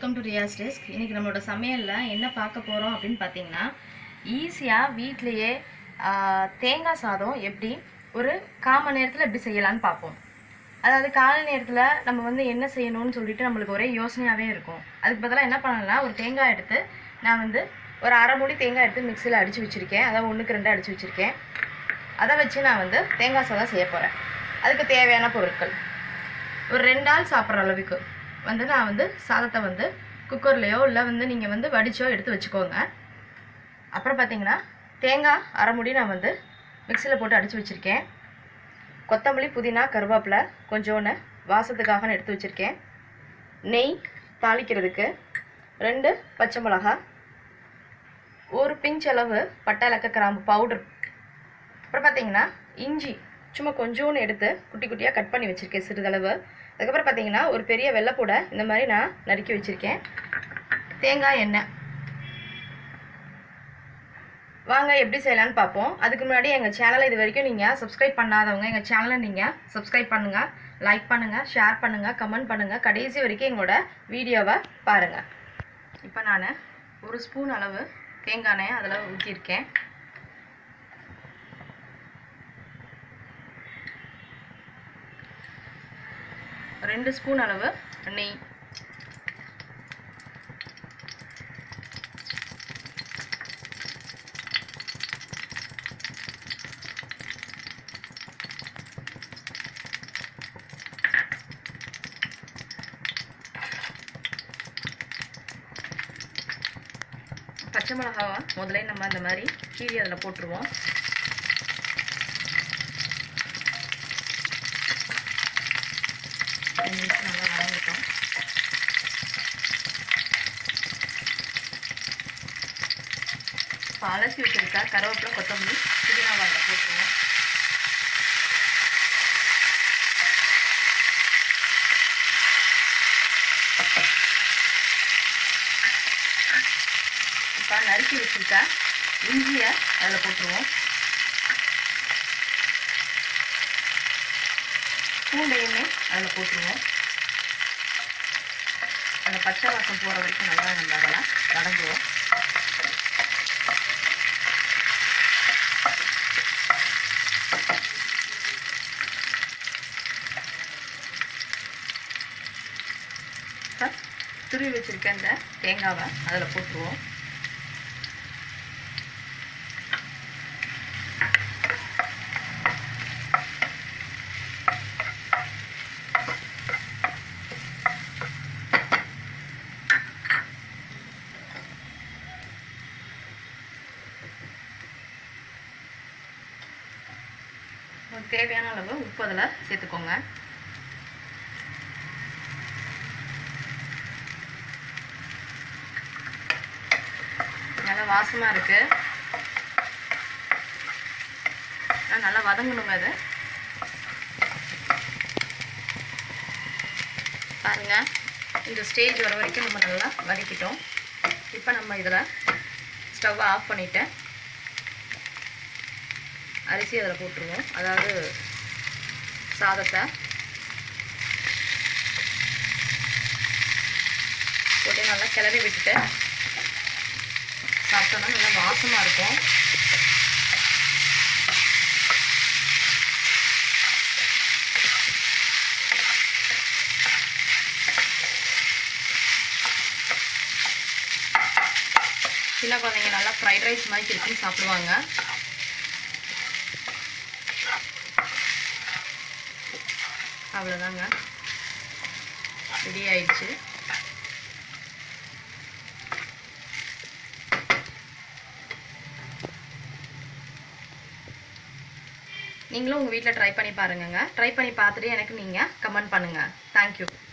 welcome to Riyaz desk இன்னைக்கு நம்மளோட சமையலில் என்ன பார்க்க போகிறோம் அப்படின்னு பார்த்தீங்கன்னா ஈஸியாக வீட்லேயே தேங்காய் சாதம் எப்படி ஒரு கால் மணி நேரத்தில் எப்படி செய்யலாம்னு பார்ப்போம் அதாவது காலை நேரத்தில் நம்ம வந்து என்ன செய்யணும்னு சொல்லிட்டு நம்மளுக்கு ஒரே யோசனையாகவே இருக்கும் அதுக்கு பதிலாக என்ன பண்ணலாம் ஒரு தேங்காய் எடுத்து நான் வந்து ஒரு அரை மூடி தேங்காய் எடுத்து மிக்சியில் அடித்து வச்சுருக்கேன் அதாவது ஒன்றுக்கு ரெண்டு அடித்து வச்சுருக்கேன் அதை வச்சு நான் வந்து தேங்காய் சாதம் செய்ய போகிறேன் அதுக்கு தேவையான பொருட்கள் ஒரு ரெண்டு ஆள் சாப்பிட்ற அளவுக்கு வந்து நான் வந்து சாதத்தை வந்து குக்கர்லேயோ இல்லை வந்து நீங்கள் வந்து வடிச்சோ எடுத்து வச்சுக்கோங்க அப்புறம் பார்த்தீங்கன்னா தேங்காய் அரை முடி நான் வந்து மிக்சியில் போட்டு அடித்து வச்சுருக்கேன் கொத்தமல்லி புதினா கருவேப்பிலை கொஞ்சோன்னு வாசத்துக்காக நான் எடுத்து வச்சுருக்கேன் நெய் தாளிக்கிறதுக்கு ரெண்டு பச்சை மிளகா ஒரு பிஞ்ச் அளவு பட்டை இலக்க கிராம்பு பவுடர் அப்புறம் பார்த்தீங்கன்னா இஞ்சி சும்மா கொஞ்சோன்னு எடுத்து குட்டி குட்டியாக கட் பண்ணி வச்சுருக்கேன் சிறிதளவு அதுக்கப்புறம் பார்த்தீங்கன்னா ஒரு பெரிய வெள்ளைப்பூடை இந்த மாதிரி நான் நறுக்கி வச்சுருக்கேன் தேங்காய் எண்ணெய் வாங்க எப்படி செய்யலாம்னு பார்ப்போம் அதுக்கு முன்னாடி எங்கள் சேனலை இது வரைக்கும் நீங்கள் சப்ஸ்கிரைப் பண்ணாதவங்க எங்கள் சேனலை நீங்கள் சப்ஸ்கிரைப் பண்ணுங்கள் லைக் பண்ணுங்கள் ஷேர் பண்ணுங்கள் கமெண்ட் பண்ணுங்கள் கடைசி வரைக்கும் எங்களோட வீடியோவை பாருங்கள் இப்போ நான் ஒரு ஸ்பூன் அளவு தேங்காய் எண்ணெயை அதில் ஊற்றிருக்கேன் ரெண்டு ஸ்பூன் அளவு நெய் பச்சை மிளகாவை முதல்ல நம்ம அந்த மாதிரி கீரி அதில் போட்டுருவோம் ரெண்டு நிமிஷம் நல்லா வதங்கட்டும் இப்போ அலசி வச்சிருக்கா கருவேப்பிலை கொத்தமல்லி புதினா வாங்க போட்டுருவோம் இப்போ நறுக்கி வச்சிருக்கா இஞ்சியை அதில் போட்டுருவோம் பூண்டையுமே அதில் போட்டுருவோம் அந்த பச்சை வாசம் போகிற வரைக்கும் நல்லா நம்ம அதெல்லாம் வதங்குவோம் இப்போ துருவி வச்சுருக்க இந்த தேங்காவை அதில் போட்டுருவோம் உங்களுக்கு தேவையான அளவு உப்பு அதில் சேர்த்துக்கோங்க நல்லா வாசமாக இருக்கு ஆ, நல்லா வதங்கணுங்க அது பாருங்க இந்த ஸ்டேஜ் வர வரைக்கும் நம்ம நல்லா வதக்கிட்டோம் இப்போ நம்ம இதில் ஸ்டவ்வை ஆஃப் பண்ணிவிட்டு அரிசி அதில் போட்டுருவோம் அதாவது சாதத்தை போட்டு நல்லா கிளறி விட்டுட்டு சாப்பிட்டோன்னா நல்லா வாசமாக இருக்கும் சின்ன குழந்தைங்க நல்லா ஃப்ரைட் ரைஸ் மாதிரி திருப்பி சாப்பிடுவாங்க அவ்வளோதாங்க ரெடி ஆயிடுச்சு நீங்களும் உங்கள் வீட்டில் ட்ரை பண்ணி பாருங்கங்க ட்ரை பண்ணி பார்த்துட்டு எனக்கு நீங்கள் கமெண்ட் பண்ணுங்கள் தேங்க்யூ